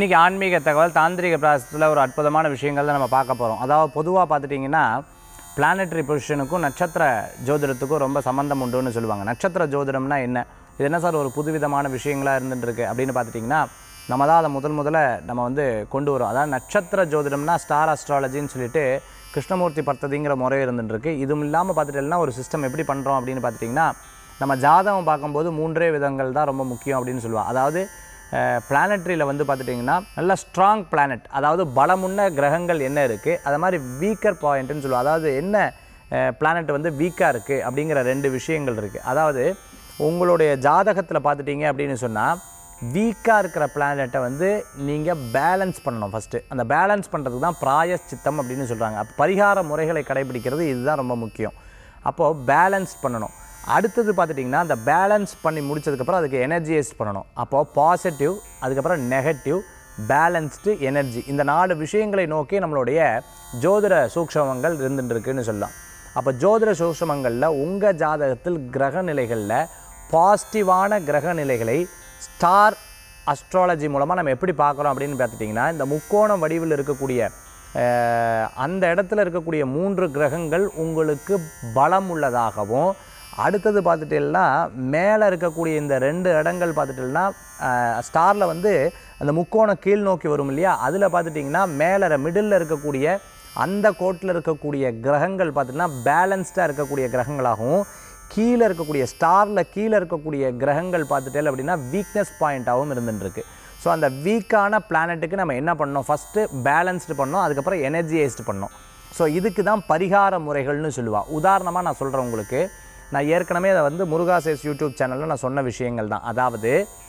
இன்றைக்கி ஆன்மீக தகவல் தாந்திரிக பிராசத்தில் ஒரு அற்புதமான விஷயங்கள் தான் நம்ம பார்க்க போகிறோம் அதாவது பொதுவாக பார்த்துட்டிங்கன்னா பிளானட்டரி பொசிஷனுக்கும் நட்சத்திர ஜோதிடத்துக்கும் ரொம்ப சம்மந்தம் உண்டுன்னு சொல்லுவாங்க நட்சத்திர ஜோதிடம்னா என்ன இது என்ன சார் ஒரு புதுவிதமான விஷயங்களாக இருந்துட்டு இருக்கு அப்படின்னு பார்த்துட்டிங்கன்னா நம்ம தான் அதை முதல் முதல்ல நம்ம வந்து கொண்டு வரோம் அதாவது நட்சத்திர ஜோதிடம்னா ஸ்டார் அஸ்ட்ராலஜின்னு சொல்லிட்டு கிருஷ்ணமூர்த்தி பத்ததிங்கிற முறை இருந்துட்டு இருக்கு இதுவும் இல்லாமல் பார்த்துட்டேன்னா ஒரு சிஸ்டம் எப்படி பண்ணுறோம் அப்படின்னு பார்த்துட்டிங்கன்னா நம்ம ஜாதகம் பார்க்கும்போது மூன்றே விதங்கள் தான் ரொம்ப முக்கியம் அப்படின்னு சொல்லுவாள் அதாவது பிளானட்ரியில் வந்து பார்த்துட்டிங்கன்னா நல்ல ஸ்ட்ராங் பிளானட் அதாவது பலமுன்ன கிரகங்கள் என்ன இருக்குது அது மாதிரி வீக்கர் பாயிண்ட்னு சொல்லுவோம் அதாவது என்ன பிளானட் வந்து வீக்காக இருக்குது அப்படிங்கிற ரெண்டு விஷயங்கள் இருக்குது அதாவது உங்களுடைய ஜாதகத்தில் பார்த்துட்டிங்க அப்படின்னு சொன்னால் வீக்காக இருக்கிற பிளானட்டை வந்து நீங்கள் பேலன்ஸ் பண்ணணும் ஃபஸ்ட்டு அந்த பேலன்ஸ் பண்ணுறதுக்கு தான் பிராயச்சித்தம் அப்படின்னு சொல்கிறாங்க அப்போ பரிகார முறைகளை கடைபிடிக்கிறது இதுதான் ரொம்ப முக்கியம் அப்போது பேலன்ஸ் பண்ணணும் அடுத்தது பார்த்துட்டிங்கன்னா அந்த பேலன்ஸ் பண்ணி முடிச்சதுக்கப்புறம் அதுக்கு எனர்ஜியைஸ் பண்ணணும் அப்போது பாசிட்டிவ் அதுக்கப்புறம் நெகட்டிவ் பேலன்ஸ்டு எனர்ஜி இந்த நாலு விஷயங்களை நோக்கி நம்மளுடைய ஜோதிட சூக்ஷமங்கள் இருந்துட்டு இருக்குன்னு சொல்லலாம் அப்போ ஜோதிட சூக்ஷமங்களில் உங்கள் ஜாதகத்தில் கிரக நிலைகளில் பாசிட்டிவான கிரக நிலைகளை ஸ்டார் அஸ்ட்ராலஜி மூலமாக நம்ம எப்படி பார்க்குறோம் அப்படின்னு பார்த்துட்டிங்கன்னா இந்த முக்கோண வடிவில் இருக்கக்கூடிய அஹ், அந்த இடத்துல இருக்கக்கூடிய மூன்று கிரகங்கள் உங்களுக்கு பலம் உள்ளதாகவும் அடுத்தது பார்த்துட்டீங்கன்னா மேலே இருக்கக்கூடிய இந்த ரெண்டு இடங்கள் பார்த்துட்டீங்கன்னா ஸ்டாரில் வந்து அந்த முக்கோணம் கீழ் நோக்கி வரும் இல்லையா அதில் பார்த்துட்டிங்கன்னா மேலே மிடில் இருக்கக்கூடிய அந்த கோட்டில் இருக்கக்கூடிய கிரகங்கள் பார்த்திங்கன்னா பேலன்ஸ்டாக இருக்கக்கூடிய கிரகங்களாகவும் கீழே இருக்கக்கூடிய ஸ்டாரில் கீழே இருக்கக்கூடிய கிரகங்கள் பார்த்துட்டேன் அப்படின்னா வீக்னஸ் பாயிண்ட்டாகவும் இருந்துட்டுருக்கு ஸோ அந்த வீக்கான பிளானட்டுக்கு நம்ம என்ன பண்ணோம் ஃபஸ்ட்டு பேலன்ஸ்டு பண்ணோம் அதுக்கப்புறம் எனர்ஜியைஸ்டு பண்ணோம் ஸோ இதுக்கு தான் பரிகார முறைகள்னு சொல்லுவாள் உதாரணமாக நான் சொல்கிறேன் உங்களுக்கு நான் ஏற்கனவே அதை வந்து முருகாசேஸ் யூடியூப் சேனலில் நான் சொன்ன விஷயங்கள் தான் அதாவது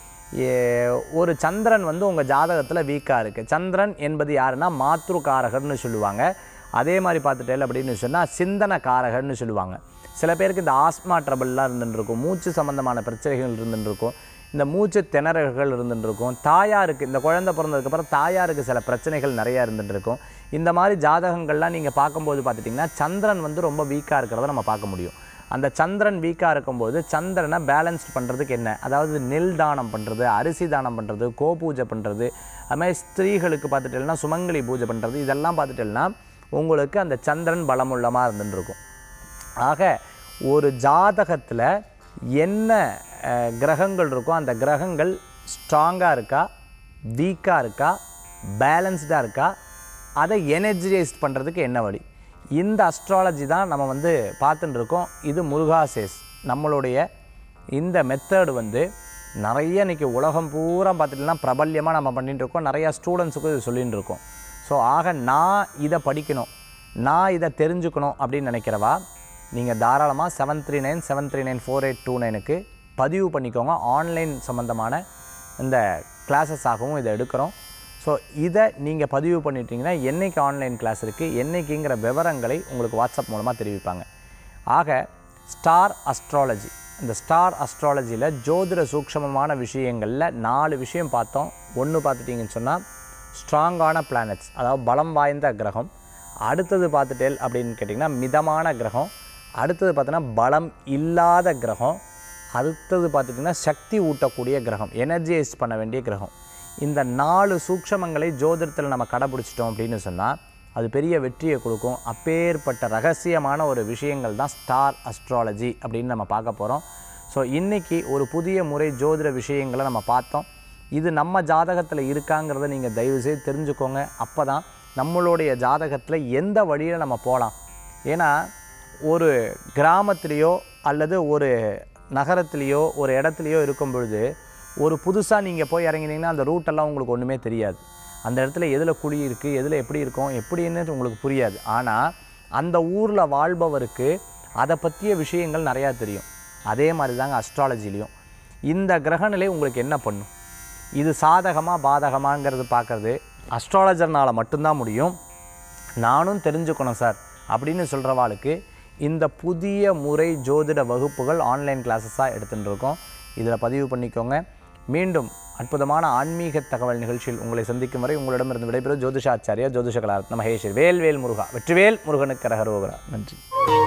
ஏ- ஒரு சந்திரன் வந்து உங்கள் ஜாதகத்தில் வீக்காக இருக்குது சந்திரன் என்பது யாருன்னா மாத்ருகாரகர்னு சொல்லுவாங்க அதே மாதிரி பார்த்துட்டேன் அப்படின்னு சொன்னால் சிந்தன காரகர்னு சொல்லுவாங்க சில பேருக்கு இந்த ஆஸ்மா ட்ரபிள்லாம் இருந்துட்டு இருக்கும் மூச்சு சம்மந்தமான பிரச்சனைகள் இருந்துட்டு இருக்கும் இந்த மூச்சு திணறல்கள் இருந்துட்டு இருக்கும் தாயாருக்கு இந்த குழந்தை பிறந்ததுக்கப்புறம் தாயாருக்கு சில பிரச்சனைகள் நிறையா இருந்துட்டு இருக்கும் இந்த மாதிரி ஜாதகங்கள்லாம் நீங்கள் பார்க்கும்போது பார்த்துட்டிங்கன்னா சந்திரன் வந்து ரொம்ப வீக்காக இருக்கிறத நம்ம பார்க்க முடியும் அந்த சந்திரன் வீக்காக இருக்கும்போது சந்திரனை பேலன்ஸ் பண்ணுறதுக்கு என்ன அதாவது நெல் தானம் பண்ணுறது அரிசி தானம் பண்ணுறது கோ பூஜை பண்ணுறது அது மாதிரி ஸ்திரீகளுக்கு பார்த்துட்டேன்னா சுமங்கலி பூஜை பண்ணுறது இதெல்லாம் பார்த்துட்டேன்னா உங்களுக்கு அந்த சந்திரன் பலமுள்ளமாக இருந்துட்டு இருக்கும் ஆக ஒரு ஜாதகத்தில் என்ன அஹ், கிரகங்கள் இருக்கோ அந்த கிரகங்கள் ஸ்ட்ராங்காக இருக்கா வீக்காக இருக்கா பேலன்ஸ்டாக இருக்கா அதை எனர்ஜைஸ் பண்ணுறதுக்கு என்ன வழி இந்த அஸ்ட்ராலஜி தான் நம்ம வந்து பார்த்துட்டு இருக்கோம் இது முருகாசேஸ் நம்மளுடைய இந்த மெத்தட் வந்து நிறைய இன்றைக்கி உலகம் பூரா பார்த்துட்டுனா பிரபல்யமாக நம்ம பண்ணிட்டு இருக்கோம் நிறையா ஸ்டூடெண்ட்ஸுக்கும் இது சொல்லிட்டு இருக்கோம் ஸோ ஆக நான் இதை படிக்கணும் நான் இதை தெரிஞ்சுக்கணும் அப்படின்னு நினைக்கிறவா நீங்கள் தாராளமாக seven three nine seven three nine four eight two நைனுக்கு பதிவு பண்ணிக்கோங்க ஆன்லைன் சம்மந்தமான இந்த கிளாஸஸ் ஆகவும் இதை எடுக்கிறோம் ஸோ இதை நீங்கள் பதிவு பண்ணிட்டீங்கன்னா என்னைக்கு ஆன்லைன் கிளாஸ் இருக்குது என்னைக்குங்கிற விவரங்களை உங்களுக்கு வாட்ஸ்அப் மூலமாக தெரிவிப்பாங்க ஆக ஸ்டார் அஸ்ட்ராலஜி இந்த ஸ்டார் அஸ்ட்ராலஜியில் ஜோதிட சூக்ஷமமான விஷயங்களில் நாலு விஷயம் பார்த்தோம் ஒன்று பார்த்துட்டிங்கன்னு சொன்னால் ஸ்ட்ராங்கான பிளானட்ஸ் அதாவது பலம் வாய்ந்த கிரகம் அடுத்தது பார்த்துட்டேல் அப்படின்னு கேட்டிங்கன்னா மிதமான கிரகம் அடுத்தது பார்த்தீங்கன்னா பலம் இல்லாத கிரகம் அடுத்தது பார்த்துட்டிங்கன்னா சக்தி ஊட்டக்கூடிய கிரகம் எனர்ஜைஸ் பண்ண வேண்டிய கிரகம் இந்த நாலு சூக்ஷமங்களை ஜோதிடத்தில் நம்ம கடைபிடிச்சிட்டோம் அப்படின்னு சொன்னால் அது பெரிய வெற்றியை கொடுக்கும் அப்பேற்பட்ட ரகசியமான ஒரு விஷயங்கள் தான் ஸ்டார் அஸ்ட்ராலஜி அப்படின்னு நம்ம பார்க்க போகிறோம் ஸோ இன்றைக்கி ஒரு புதிய முறை ஜோதிட விஷயங்களை நம்ம பார்த்தோம் இது நம்ம ஜாதகத்தில் இருக்காங்கிறத நீங்கள் தயவுசெய்து தெரிஞ்சுக்கோங்க அப்போ தான் நம்மளுடைய ஜாதகத்தில் எந்த வழியில் நம்ம போகலாம் ஏன்னா ஒரு கிராமத்திலேயோ அல்லது ஒரு நகரத்திலேயோ ஒரு இடத்துலையோ இருக்கும் பொழுது ஒரு புதுசாக நீங்கள் போய் இறங்கினீங்கன்னா அந்த ரூட்டெல்லாம் உங்களுக்கு ஒன்றுமே தெரியாது அந்த இடத்துல எதில் குழி இருக்குது எதில் எப்படி இருக்கும் எப்படின்னு உங்களுக்கு புரியாது ஆனால் அந்த ஊரில் வாழ்பவருக்கு அதை பற்றிய விஷயங்கள் நிறையா தெரியும் அதே மாதிரி தாங்க அஸ்ட்ராலஜிலையும் இந்த கிரகநிலை உங்களுக்கு என்ன பண்ணும் இது சாதகமாக பாதகமாங்கிறது பார்க்கறது அஸ்ட்ராலஜர்னால் மட்டும்தான் முடியும் நானும் தெரிஞ்சுக்கணும் சார் அப்படின்னு சொல்கிறவாளுக்கு இந்த புதிய முறை ஜோதிட வகுப்புகள் ஆன்லைன் கிளாஸஸாக எடுத்துகிட்டு இருக்கோம் இதில் பதிவு பண்ணிக்கோங்க மீண்டும் அற்புதமான ஆன்மீக தகவல் நிகழ்ச்சியில் உங்களை சந்திக்கும் வரை உங்களிடமிருந்து விடைபெறும் ஜோதிஷாச்சாரியா ஜோதிஷ கலாரத்ன மகேஸ்வர் வேல்வேல் முருகா வெற்றிவேல் முருகனுக்கு ரகரோகரா நன்றி